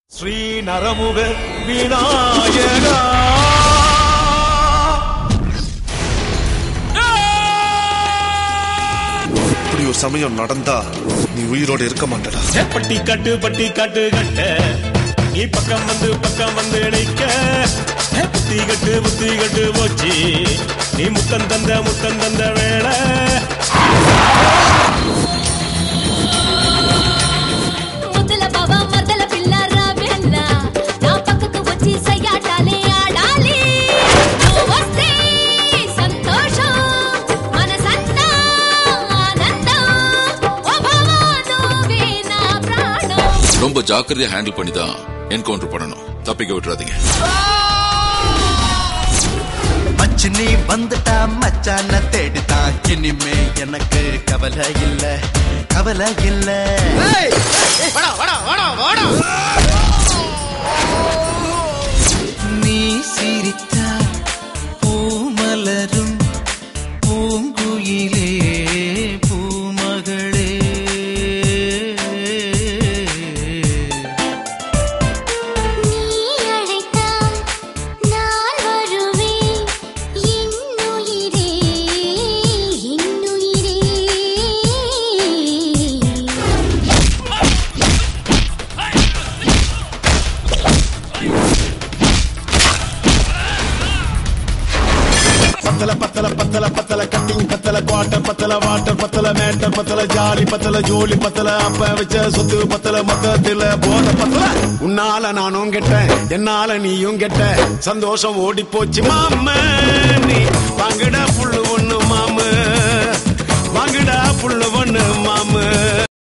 ஸ்ரீ நரமுக விநாயகா இப்படி ஒரு சமயம் நடந்தா நீ உயிரோட இருக்க மாட்டடா பட்டி காட்டு பட்டி காட்டு கட்ட நீ பக்கம் வந்து பக்கம் வந்து நினைக்க புத்தி கட்டு புத்தி கட்டு போச்சு நீ முத்தம் தந்த முத்தம் தந்த வேளை ముద్దల బావ మరదల పిల్లరా వెళ్ళ నా పక్కకు వచ్చి సయ్యాటాలే ఆడాలి నువ్వు వస్తే సంతోషం మనసంతా ఆనందం ఓ బావ నువ్వే నా ప్రాణం ரொம்ப ஜாக்கிரதையா ஹேண்டில் பண்ணி தான் என்கவுண்டர் பண்ணணும் தப்பிக்க விட்டுறாதீங்க மச்சு நீ வந்துட்டா மச்சான தேடித்தான் இனிமே எனக்கு கவலை இல்ல கவலை இல்ல நீ சிரித்தால் பூமலரும் பூங்குயிலே பூமகளே நீ அழைத்தால் நான் வருவேன் இன்னுயிரே இன்னுயிரே பத்தல பத்தல பத்தல பத்தல கட்டிங் பத்தல குவாட்டர் பத்தல வாட்டர் பத்தல மேட்டர் பத்தல ஜாலி பத்தல ஜோலி பத்தல அப்ப வச்ச சொத்து பத்தல மொத்தத்துல போத பத்தல உன்னால நானும் கெட்டேன் என்னால நீயும் கெட்ட சந்தோஷம் ஓடி போச்சு மாம நீ வாங்குடா புல்லு ஒண்ணு மாமு வாங்குடா புல்லு ஒண்ணு மாமு